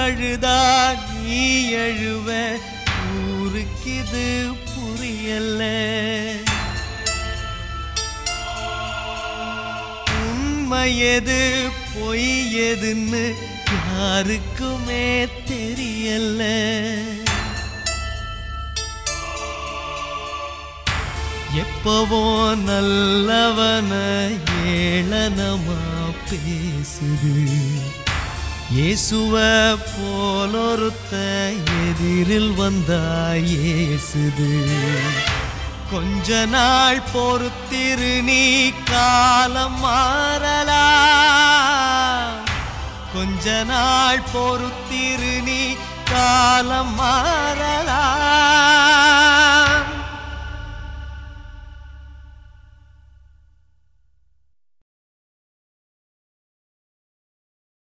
அழுதா நீ எழுவ ஊருக்கு இது புரியல உண்மை எது பொய் எதுன்னு யாருக்குமே தெரியல எப்பவோ நல்லவன ஏளனமா பேசுது இயேசுவ போலொருத்த எதிரில் வந்தா ஏசுது கொஞ்ச நாள் பொறுத்திரு நீ காலம் மாறலாம் கொஞ்ச நாள் பொறுத்திரு நீ காலம் மாறலாம்